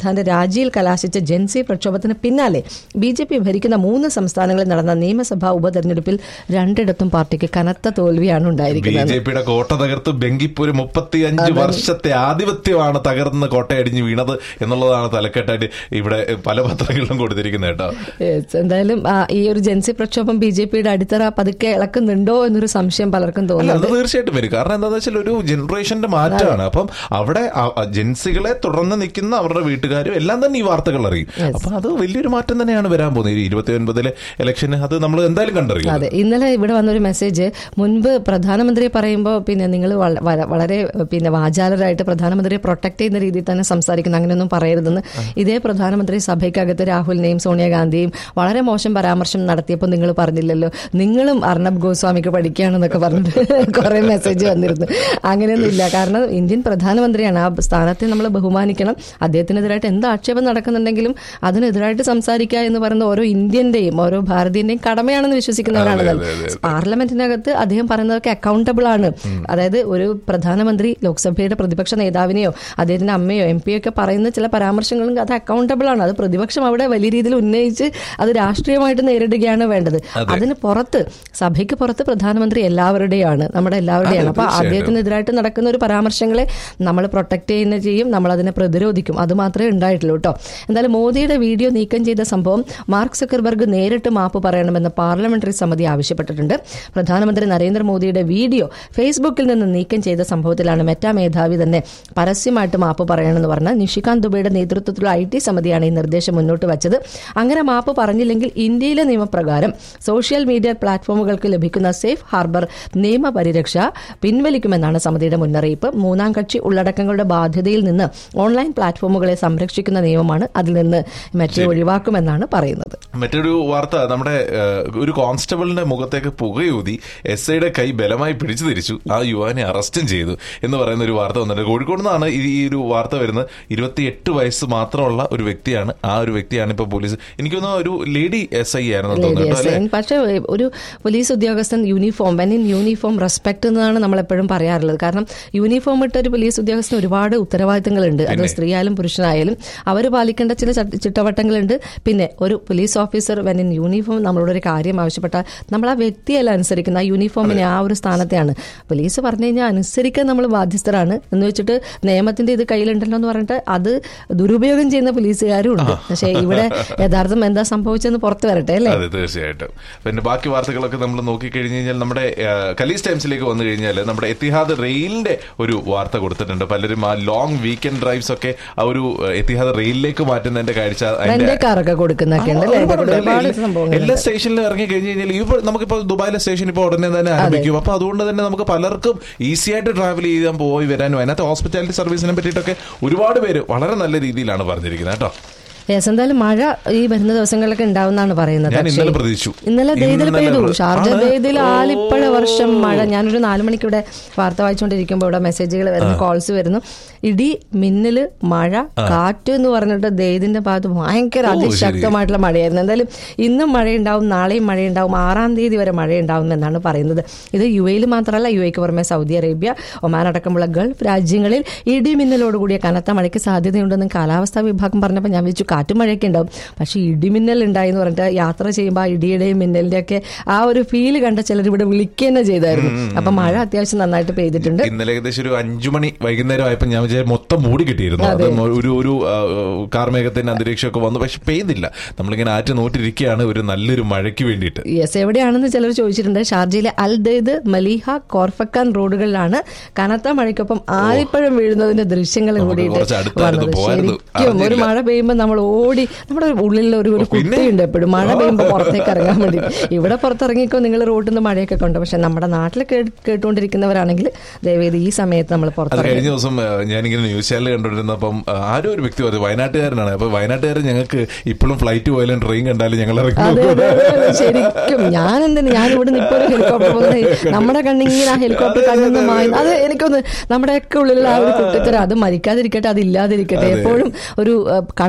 പ്രധാന്റെ രാജിയിൽ കലാശിച്ച ജൻസി പ്രക്ഷോഭത്തിന് പിന്നാലെ ബി ജെ പി ഭരിക്കുന്ന മൂന്ന് സംസ്ഥാനങ്ങളിൽ നടന്ന നിയമസഭാ ഉപതെരഞ്ഞെടുപ്പിൽ രണ്ടിടത്തും പാർട്ടിക്ക് കനത്ത തോൽവിയാണ് ബി ഉണ്ടായിരിക്കുന്നത് ജെ പിയുടെ കോട്ട തകർത്ത് ബെങ്കിപ്പൂര് മുപ്പത്തിയഞ്ച് വർഷത്തെ ആധിപത്യമാണ് തകർന്ന് കോട്ടയടിഞ്ഞ് വീണത് എന്നുള്ളതാണ് തലക്കെട്ടായിട്ട് ഇവിടെ പല പത്രങ്ങളിലും കൊടുത്തിരിക്കുന്നത് കേട്ടോ Yes, എന്തായാലും ആ, ഈ ഒരു ജൻസി പ്രക്ഷോഭം ബി ജെ പിയുടെ അടിത്തറ പതുക്കെ ഇളക്കുന്നുണ്ടോ എന്നൊരു സംശയം പലർക്കും അല്ല തോന്നുന്നുണ്ട് അത് തീർച്ചയായിട്ടും വരും കാരണം എന്താണെന്ന് വെച്ചാൽ ഒരു ജനറേഷന്റെ മാറ്റമാണ് അപ്പം അവിടെ ആ- ആ ജൻസികളെ തുടർന്ന് നിൽക്കുന്ന അവരുടെ വീട്ടുകാരും എല്ലാം തന്നെ ഈ വാർത്തകൾ അറിയും അപ്പൊ അത് വലിയൊരു മാറ്റം തന്നെയാണ് വരാൻ പോകുന്നത് ഈ ഇരുപത്തി ഒൻപതിലെ ഇലക്ഷന് അത് നമ്മൾ എന്തായാലും കണ്ടറിയും അതെ ഇന്നലെ ഇവിടെ വന്നൊരു മെസ്സേജ് മുൻപ് പ്രധാനമന്ത്രി പറയുമ്പോൾ പിന്നെ നിങ്ങൾ വളരെ പിന്നെ വാചാലരായിട്ട് പ്രധാനമന്ത്രിയെ പ്രൊട്ടക്ട് ചെയ്യുന്ന രീതിയിൽ തന്നെ സംസാരിക്കുന്നു അങ്ങനെയൊന്നും പറയരുതെന്ന് ഇതേ പ്രധാനമന്ത്രി സഭയ്ക്കകത്ത് രാഹുലിനെയും സോണിയാഗാന്ധിയും വളരെ മോശം പരാമർശം നടത്തിയപ്പോൾ നിങ്ങൾ പറഞ്ഞില്ലല്ലോ നിങ്ങളും അർണബ് ഗോസ്വാമിക്ക് പഠിക്കുകയാണെന്നൊക്കെ പറഞ്ഞിട്ട് കുറെ മെസ്സേജ് വന്നിരുന്നു അങ്ങനെയൊന്നും ഇല്ല കാരണം ഇന്ത്യൻ പ്രധാനമന്ത്രിയാണ് ആ സ്ഥാനത്തെ നമ്മൾ ബഹുമാനിക്കണം അദ്ദേഹത്തിനെതിരായിട്ട് എന്ത് ആക്ഷേപം നടക്കുന്നുണ്ടെങ്കിലും അതിനെതിരായിട്ട് സംസാരിക്കുക എന്ന് പറയുന്ന ഓരോ ഇന്ത്യന്റെയും ഓരോ ഭാരതീയന്റെയും കടമയാണെന്ന് വിശ്വസിക്കുന്നവരാണ് അതെ, നമ്മൾ. അതെ, അതെ. പാർലമെന്റിനകത്ത് അദ്ദേഹം പറയുന്നതൊക്കെ അക്കൗണ്ടബിൾ ആണ് അതായത് ഒരു പ്രധാനമന്ത്രി ലോക്സഭയുടെ പ്രതിപക്ഷ നേതാവിനെയോ അദ്ദേഹത്തിന്റെ അമ്മയോ എം പിയോ ഒക്കെ പറയുന്ന ചില പരാമർശങ്ങളും അത് അക്കൗണ്ടബിൾ ആണ് അത് പ്രതിപക്ഷം അവിടെ വലിയ രീതിയിൽ ഉന്നയിച്ച് അത് രാഷ്ട്രീയമായിട്ട് നേരിടുകയാണ് വേണ്ടത് അതിന് പുറത്ത് സഭയ്ക്ക് പുറത്ത് പ്രധാനമന്ത്രി എല്ലാവരുടെയാണ് നമ്മുടെ എല്ലാവരുടെയാണ് അപ്പൊ തീർച്ചയായിട്ടും. അദ്ദേഹത്തിനെതിരായിട്ട് നടക്കുന്ന ഒരു പരാമർശങ്ങളെ നമ്മൾ പ്രൊട്ടക്ട് ചെയ്യുന്ന ചെയ്യും നമ്മൾ അതിനെ പ്രതിരോധിക്കും അത് മാത്രമേ ഉണ്ടായിട്ടുള്ളൂ കേട്ടോ എന്തായാലും മോദിയുടെ വീഡിയോ നീക്കം ചെയ്ത സംഭവം മാർക്ക് സക്കർബർഗ് നേരിട്ട് മാപ്പ് പറയണമെന്ന് പാർലമെന്ററി സമിതി ആവശ്യപ്പെട്ടിട്ടുണ്ട് പ്രധാനമന്ത്രി നരേന്ദ്രമോദിയുടെ വീഡിയോ ഫേസ്ബുക്കിൽ നിന്ന് നീക്കം ചെയ്ത സംഭവത്തിലാണ് മെറ്റാ മേധാവി തന്നെ പരസ്യമായിട്ട് മാപ്പ് പറയണമെന്ന് പറഞ്ഞ നിഷികാന്ത് ദുബൈയുടെ നേതൃത്വത്തിലുള്ള ഐ ടി സമിതിയാണ് ഈ നിർദ്ദേശം മുന്നോട്ട് വച്ചത് അങ്ങനെ മാപ്പ് പറഞ്ഞില്ലെങ്കിൽ ഇന്ത്യയിലെ നിയമപ്രകാരം സോഷ്യൽ മീഡിയ പ്ലാറ്റ്ഫോമുകൾക്ക് ലഭിക്കുന്ന സേഫ് ഹാർബർ നിയമപരിരക്ഷ പിൻവലിക്കുമെന്നാണ് സമിതിയുടെ മുന്നറിയിപ്പ് മൂന്നാം കക്ഷി ഉള്ളടക്കങ്ങളുടെ ബാധ്യതയിൽ നിന്ന് ഓൺലൈൻ പ്ലാറ്റ്ഫോമുകളെ സംരക്ഷിക്കുന്ന നിയമമാണ് അതിൽ നിന്ന് മെറ്റ ഒഴിവാക്കുമെന്നാണ് പറയുന്നത് മറ്റൊരു വാർത്ത നമ്മുടെ ഏഹ്, ഒരു കോൺസ്റ്റബിളിന്റെ മുഖത്തേക്ക് പുകയൂതി എസ് ഐയുടെ കൈ ബലമായി പിടിച്ചു തിരിച്ചു ആ യുവാനെ അറസ്റ്റും ചെയ്തു എന്ന് പറയുന്ന ഒരു വാർത്ത വന്നിട്ടുണ്ട് കോഴിക്കോട് നിന്നാണ് ഈ ഈ ഒരു വാർത്ത വരുന്നത് ഇരുപത്തിയെട്ട് വയസ്സ് മാത്രമുള്ള ഒരു വ്യക്തിയാണ് ആ ഒരു വ്യക്തിയാണ് ഇപ്പൊ പോലീസ് എനിക്ക് തോന്നുന്നു ഒരു ലേഡി എസ് ഐ ആയിരുന്നു തോന്നുന്നു കേട്ടോ, അല്ലേ? ലേഡീസ് പക്ഷേ ഒരു പോലീസ് ഉദ്യോഗസ്ഥൻ uniform when in uniform respect എന്നാണ് നമ്മൾ എപ്പോഴും പറയാറുള്ളത് കാരണം യൂണിഫോം ഇട്ട ഒരു പോലീസ് ഉദ്യോഗസ്ഥന് ഒരുപാട് ഉത്തരവാദിത്തങ്ങളുണ്ട് അത് സ്ത്രീയായാലും പുരുഷനായാലും അവർ പാലിക്കേണ്ട ചില ചട്ട- ചിട്ടവട്ടങ്ങളുണ്ട് പിന്നെ ഒരു police officer when in uniform നമ്മളോട് ഒരു കാര്യം ആവശ്യപ്പെട്ടാൽ നമ്മൾ ആ വ്യക്തിയല്ല അനുസരിക്കുന്ന ആ യൂണിഫോമിനെ ആ ഒരു സ്ഥാനത്തെയാണ് പോലീസ് പറഞ്ഞു കഴിഞ്ഞാൽ അനുസരിക്കാൻ നമ്മൾ ബാധ്യസ്ഥരാണ് എന്ന് വെച്ചിട്ട് നിയമത്തിന്റെ ഇത് കയ്യിലുണ്ടല്ലോ എന്ന് പറഞ്ഞിട്ട് അത് ദുരുപയോഗം ചെയ്യുന്ന പോലീസുകാരും ഉണ്ട് പക്ഷേ ഇവിടെ യഥാർത്ഥം എന്താ സംഭവിച്ചെന്ന് പുറത്തു വരട്ടെ അല്ലേ അതെ തീർച്ചയായിട്ടും പിന്നെ ബാക്കി വാർത്തകളൊക്കെ നമ്മൾ നോക്കിക്കഴിഞ്ഞ് കഴിഞ്ഞാൽ നമ്മുടെ ആ, കലീസ് ടൈംസിലേക്ക് വന്നു കഴിഞ്ഞാൽ നമ്മുടെ എത്തിഹാദ് റെയിലിന്റെ ഒരു വാർത്ത കൊടുത്തിട്ടുണ്ട് പലരും ആ ലോങ് വീക്കെൻഡ് ഡ്രൈവ്സ് ഒക്കെ ആ ഒരു ആ, എത്തിഹാദ് റെയിലിലേക്ക് മാറ്റുന്നതിന്റെ കാഴ്ച അതിന്റെ റെന്റ് കാറൊക്കെ കൊടുക്കുന്നൊക്കെ ഉണ്ട് അല്ലേ ഒരുപാട് ഇതൊക്കെ ഒരുപാട് എല്ലാ സംഭവങ്ങളുണ്ട് സ്റ്റേഷനിലും ഇറങ്ങി കഴിഞ്ഞ് കഴിഞ്ഞാൽ ഇപ്പോൾ നമുക്കിപ്പോൾ ദുബായിലെ സ്റ്റേഷൻ ഇപ്പോൾ ഉടനെ തന്നെ ആരംഭിക്കും അപ്പൊ അതുകൊണ്ട് തന്നെ നമുക്ക് പലർക്കും ഈസി ആയിട്ട് ട്രാവൽ ചെയ്യാൻ പോയി വരാനും അതിനകത്ത് ഹോസ്പിറ്റാലിറ്റി സർവീസിനെ പറ്റിയിട്ടൊക്കെ ഒരുപാട് പേര് വളരെ നല്ല രീതിയിലാണ് പറഞ്ഞിരിക്കുന്നത് കേട്ടോ യെസ് എന്തായാലും മഴ ഈ വരുന്ന ദിവസങ്ങളിലൊക്കെ ഉണ്ടാവുന്നതാണ് പറയുന്നത് ഞാൻ പക്ഷേ ഇന്നലെ പ്രതീക്ഷിച്ചു. ഇന്നലെ ദേ ഇതിൽ ഇന്നലെ പെയ്തു പ്ര- ഷാർജ ആണ്? ദേ ഇതിൽ ഓ. ആലിപ്പഴ വർഷം മഴ ഞാനൊരു നാലു മണിക്ക് ഇവിടെ വാർത്ത വായിച്ചുകൊണ്ടിരിക്കുമ്പോൾ ഇവിടെ മെസ്സേജുകൾ വരുന്നു കോൾസ് വരുന്നു ഇടി മിന്നല് മഴ കാറ്റ് എന്ന് പറഞ്ഞിട്ട് ദേ ഇതിന്റെ ഭാഗത്ത് ഭയങ്കര ഓ, ശരി. അതിശക്തമായിട്ടുള്ള മഴയായിരുന്നു എന്തായാലും ഇന്നും മഴയുണ്ടാവും നാളെയും മഴയുണ്ടാവും ആറാം തീയതി വരെ മഴയുണ്ടാവും എന്നാണ് പറയുന്നത് ഇത് യു എയിൽ മാത്രമല്ല യു എക്ക് പുറമെ സൗദി അറേബ്യ ഒമാൻ അടക്കമുള്ള ഗൾഫ് രാജ്യങ്ങളിൽ ഇടിമിന്നലോട് കൂടിയ കനത്ത മഴയ്ക്ക് സാധ്യതയുണ്ടെന്ന് കാലാവസ്ഥാ വിഭാഗം പറഞ്ഞപ്പോൾ ഞാൻ വിളിച്ചു കാറ്റും മഴയൊക്കെ ഉണ്ടാവും പക്ഷേ ഇടിമിന്നൽ ഉണ്ടായി എന്ന് പറഞ്ഞിട്ട് യാത്ര ചെയ്യുമ്പോൾ ആ ഇടിയുടെയും മിന്നലിന്റെ ഒക്കെ ആ ഒരു ഫീല് കണ്ട ചിലർ ഇവിടെ വിളിക്കുക തന്നെ ചെയ്തായിരുന്നു അപ്പൊ മഴ അത്യാവശ്യം നന്നായിട്ട് പെയ്തിട്ടുണ്ട് ഇന്നലെ ഏകദേശം ഒരു അഞ്ചു മണി വൈകുന്നേരം ആയപ്പോൾ ഞാൻ വിചാരിച്ചു മൊത്തം മൂടി കിട്ടിയിരുന്നു അത് ഒരു ഒരു ആ, കാർമേഘത്തിന്റെ അന്തരീക്ഷമൊക്കെ വന്നു പക്ഷെ പെയ്തില്ല നമ്മളിങ്ങനെ ആറ്റ് നോട്ടിരിക്കുകയാണ് ഒരു നല്ലൊരു മഴയ്ക്ക് വേണ്ടിയിട്ട് യെസ് എവിടെയാണെന്ന് ചിലർ ചോദിച്ചിട്ടുണ്ട് ഷാർജയിലെ അൽദൈദ് മലീഹ കോർഫക്കാൻ റോഡുകളിലാണ് കനത്ത മഴയ്ക്കൊപ്പം ആലിപ്പഴം വീഴുന്നതിന്റെ ദൃശ്യങ്ങൾ നമുക്ക് കൂടിയിട്ട് കുറച്ച് അടുത്തായിരുന്നു, വന്നത് പോയായിരുന്നു. ശരിക്കും ഒരു അറിഞ്ഞില്ല. മഴ പെയ്യുമ്പോൾ നമ്മൾ ഓടി നമ്മുടെ ഉള്ളിൽ ഒരു ഒരു പിന്നെ? കുട്ടിയുണ്ട് എപ്പോഴും മഴ പെയ്യുമ്പോൾ പുറത്തേക്ക് ഇറങ്ങാൻ വേണ്ടി ഇവിടെ പുറത്തിറങ്ങിക്കോ നിങ്ങൾ റോഡിൽ നിന്ന് മഴയൊക്കെ കൊണ്ട് പക്ഷെ നമ്മുടെ നാട്ടിൽ കേട്ട് കേട്ടുകൊണ്ടിരിക്കുന്നവരാണെങ്കിൽ ദയവേത് ഈ സമയത്ത് നമ്മൾ അത് പുറത്തിറങ്ങി കഴിഞ്ഞ ദിവസം ആ, ഞാനിങ്ങനെ ന്യൂസ് ചാനൽ കണ്ടുകൊണ്ടിരുന്നപ്പം ആ, ആരോ ഒരു വ്യക്തി പറഞ്ഞു വയനാട്ടുകാരനാണ് അപ്പൊ വയനാട്ടുകാരൻ ഞങ്ങൾക്ക് ഇപ്പോഴും ഫ്ലൈറ്റ് പോയാലും ട്രെയിൻ കണ്ടാലും ഞങ്ങൾ ഇറങ്ങി അതെ പോകും. അതെ അതെ, അതെ, ശരിക്കും ഞാൻ എന്തിനു ഞാൻ ഇവിടെ നിന്ന് ഇപ്പൊ ഒരു ഹെലികോപ്റ്റർ പോകുന്നത് നമ്മുടെ കണ്ണിങ്ങനെ ആ ഹെലികോപ്റ്റർ കണ്ണിന്ന് മായി അത് എനിക്കൊന്ന് നമ്മുടെയൊക്കെ ഉള്ളിലുള്ള ആ ഒരു കുട്ടിത്തരം അത് മരിക്കാതിരിക്കട്ടെ അത് ഇല്ലാതിരിക്കട്ടെ എപ്പോഴും ഒരു കടൽ കാണുമ്പോൾ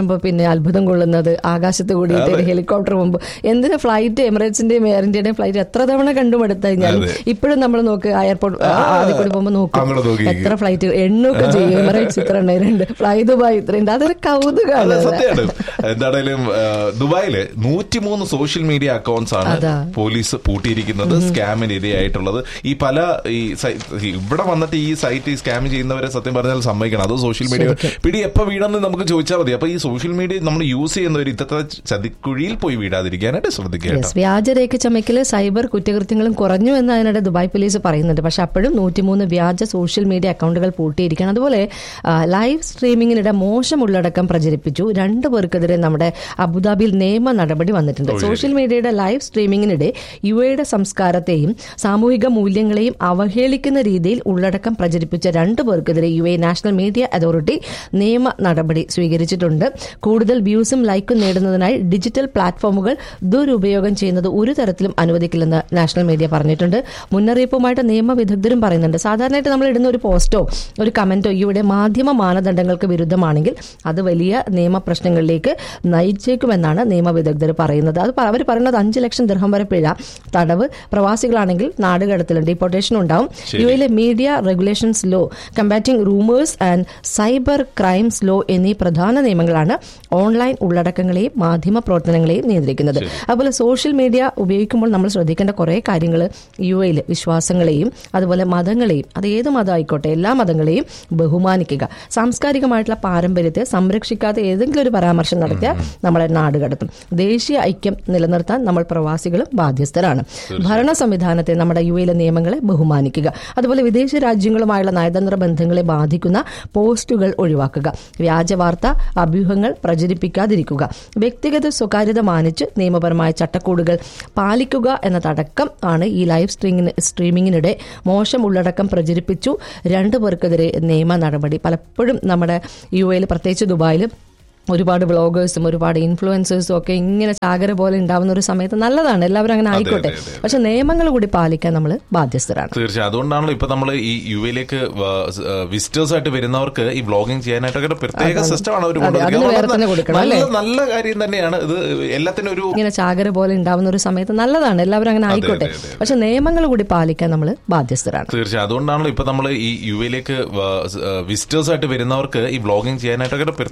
കാണുമ്പോൾ പിന്നെ അത്ഭുതം കൊള്ളുന്നത് ആകാശത്ത് കൂടിയിട്ട് ഒരു ഹെലികോപ്റ്റർ മുമ്പ് എന്തിനാ ഫ്ലൈറ്റ് എമിറേറ്റ്സിന്റെയും എയർ ഇന്ത്യയുടെയും ഫ്ലൈറ്റ് എത്ര തവണ കണ്ടുമെടുത്തു കഴിഞ്ഞാലും അതെ. ഇപ്പോഴും നമ്മൾ നോക്ക് എയർപോർട്ട് ആദ്യം കൂടി പോകുമ്പോൾ അങ്ങോട്ട് നോക്കും നോക്കി. എത്ര ഫ്ലൈറ്റ് എണ്ണൊക്കെ ചെയ്യും എമിറേറ്റ്സ് ഇത്ര എണ്ണയുണ്ട് ഫ്ലൈ ദുബായ് ഇത്രയുണ്ട് അതൊരു അതെ കൗതുകമാണ് സത്യമാണ് എന്താണേലും ആ, ദുബായില് നൂറ്റിമൂന്ന് സോഷ്യൽ മീഡിയ അക്കൗണ്ട്സ് ആണ് അതാ. പോലീസ് പൂട്ടിയിരിക്കുന്നത് സ്കാമിന് ഇരയായിട്ടുള്ളത് ഈ പല ഈ സൈ- ഇവിടെ വന്നിട്ട് ഈ സൈറ്റ് സ്കാം ചെയ്യുന്നവരെ സത്യം പറഞ്ഞാൽ സമ്മതിക്കണം അത് സോഷ്യൽ മീഡിയ പിടി എപ്പോ വീണെന്ന് നമുക്ക് ചോദിച്ചാൽ മതി അപ്പൊ ഈ സോഷ്യൽ മീഡിയ നമ്മൾ യൂസ് ചെയ്യുന്നവർ ഇത്തരത്തെ ചതിക്കുഴിയിൽ പോയി വീഴാതിരിക്കാനായിട്ട് ശ്രദ്ധിക്കുക കേട്ടോ. യെസ് വ്യാജരേഖ ചമയ്ക്കല് സൈബർ കുറ്റകൃത്യങ്ങളും കുറഞ്ഞു എന്ന് അതിനിടെ ദുബായ് പോലീസ് പറയുന്നുണ്ട് പക്ഷെ അപ്പോഴും നൂറ്റിമൂന്ന് വ്യാജ സോഷ്യൽ മീഡിയ അക്കൗണ്ടുകൾ പൂട്ടിയിരിക്കുകയാണ് അതുപോലെ ആ, ലൈവ് സ്ട്രീമിങ്ങിനിടെ മോശം ഉള്ളടക്കം പ്രചരിപ്പിച്ചു രണ്ടു പേർക്കെതിരെ നമ്മുടെ അബുദാബിയിൽ നിയമ നടപടി വന്നിട്ടുണ്ട് സോഷ്യൽ മീഡിയയുടെ ലൈവ് സ്ട്രീമിങ്ങിനിടെ യു എയുടെ സംസ്കാരത്തെയും സാമൂഹിക മൂല്യങ്ങളെയും അവഹേളിക്കുന്ന രീതിയിൽ ഉള്ളടക്കം പ്രചരിപ്പിച്ച രണ്ടു പേർക്കെതിരെ U A national media authority നിയമ നടപടി സ്വീകരിച്ചിട്ടുണ്ട് കൂടുതൽ വ്യൂസും ലൈക്കും നേടുന്നതിനായി ഡിജിറ്റൽ പ്ലാറ്റ്ഫോമുകൾ ദുരുപയോഗം ചെയ്യുന്നത് ഒരു തരത്തിലും അനുവദിക്കില്ലെന്ന് നാഷണൽ മീഡിയ പറഞ്ഞിട്ടുണ്ട് മുന്നറിയിപ്പുമായിട്ട് നിയമ വിദഗ്ധരും പറയുന്നുണ്ട് സാധാരണയായിട്ട് നമ്മൾ ഇടുന്ന ഒരു പോസ്റ്റോ ഒരു കമന്റോ ഇവിടെ മാധ്യമ മാനദണ്ഡങ്ങൾക്ക് വിരുദ്ധമാണെങ്കിൽ അത് വലിയ നിയമ പ്രശ്നങ്ങളിലേക്ക് നയിച്ചേക്കുമെന്നാണ് നിയമ വിദഗ്ധർ പറയുന്നത് അത് അവർ പറയുന്നത് അഞ്ച് ലക്ഷം ദൃഹം വരെ പിഴ തടവ് പ്രവാസികളാണെങ്കിൽ നാടുകടത്തിലും ഡിപ്പോർട്ടേഷനും ഉണ്ടാവും യു എയിലെ media regulations law combating rumours and cyber crimes law എന്നീ പ്രധാന നിയമങ്ങളാണ് ഓൺലൈൻ ഉള്ളടക്കങ്ങളെയും മാധ്യമ പ്രവർത്തനങ്ങളെയും നിയന്ത്രിക്കുന്നത് അതുപോലെ സോഷ്യൽ മീഡിയ ഉപയോഗിക്കുമ്പോൾ നമ്മൾ ശ്രദ്ധിക്കേണ്ട കുറേ കാര്യങ്ങൾ യു എയിൽ വിശ്വാസങ്ങളെയും അതുപോലെ മതങ്ങളെയും അത് ഏത് മതം ആയിക്കോട്ടെ എല്ലാ മതങ്ങളെയും ബഹുമാനിക്കുക സാംസ്കാരികമായിട്ടുള്ള പാരമ്പര്യത്തെ സംരക്ഷിക്കാതെ ഏതെങ്കിലും ഒരു പരാമർശം നടത്തിയാൽ നമ്മളെ നാട് കടത്തും ദേശീയ ഐക്യം നിലനിർത്താൻ നമ്മൾ പ്രവാസികളും ബാധ്യസ്ഥരാണ് ഭരണ സംവിധാനത്തെ നമ്മുടെ യു എയിലെ നിയമങ്ങളെ ബഹുമാനിക്കുക അതുപോലെ വിദേശ രാജ്യങ്ങളുമായുള്ള നയതന്ത്ര ബന്ധങ്ങളെ ബാധിക്കുന്ന പോസ്റ്റുകൾ ഒഴിവാക്കുക വ്യാജ വാർത്ത അഭ്യൂഹങ്ങൾ പ്രചരിപ്പിക്കാതിരിക്കുക വ്യക്തിഗത സ്വകാര്യത മാനിച്ച് നിയമപരമായ ചട്ടക്കൂടുകൾ പാലിക്കുക എന്നതടക്കം ആണ് ഈ ലൈവ് സ്ട്രീമിന് സ്ട്രീമിങ്ങിനിടെ മോശം ഉള്ളടക്കം പ്രചരിപ്പിച്ചു രണ്ടു പേർക്കെതിരെ നിയമ നടപടി പലപ്പോഴും നമ്മുടെ യു എയിൽ പ്രത്യേകിച്ച് ദുബായിൽ ഒരുപാട് വ്ളോഗേഴ്സും ഒരുപാട് ഇൻഫ്ലുവൻസേഴ്സും ഒക്കെ ഇങ്ങനെ ചാകര പോലെ ഉണ്ടാവുന്ന ഒരു സമയത്ത് നല്ലതാണ് എല്ലാവരും അങ്ങനെ ആയിക്കോട്ടെ അതെ, അതെ. പക്ഷെ നിയമങ്ങൾ കൂടി പാലിക്കാൻ നമ്മൾ ബാധ്യസ്ഥരാണ് തീർച്ചയായും അതുകൊണ്ടാണല്ലോ ഇപ്പൊ നമ്മൾ ഈ യു എയിലേക്ക് വിസിറ്റേഴ്സ് ആയിട്ട് വരുന്നവർക്ക് ഈ വ്ളോഗിംഗ് ചെയ്യാനായിട്ടൊക്കെ ഒരു പ്രത്യേക അതെ. സിസ്റ്റമാണ് അവർ അതെ, അതിന് വേറെ തന്നെ കൊടുക്കണം, നല്ല അല്ലേ? നല്ല കാര്യം തന്നെയാണ് ഇത് എല്ലാത്തിനും ഒരു ഇങ്ങനെ ചാകര പോലെ ഉണ്ടാവുന്ന ഒരു സമയത്ത് നല്ലതാണ് എല്ലാവരും അങ്ങനെ ആയിക്കോട്ടെ അതെ, അതെ. പക്ഷെ നിയമങ്ങൾ കൂടി പാലിക്കാൻ നമ്മൾ ബാധ്യസ്ഥരാണ് തീർച്ചയായും അതുകൊണ്ടാണല്ലോ ഇപ്പൊ നമ്മൾ ഈ യു എയിലേക്ക് വിസിറ്റേഴ്സ് ആയിട്ട് വരുന്നവർക്ക് ഈ വ്ളോഗിംഗ് ചെയ്യാനായിട്ടൊക്കെ ഒരു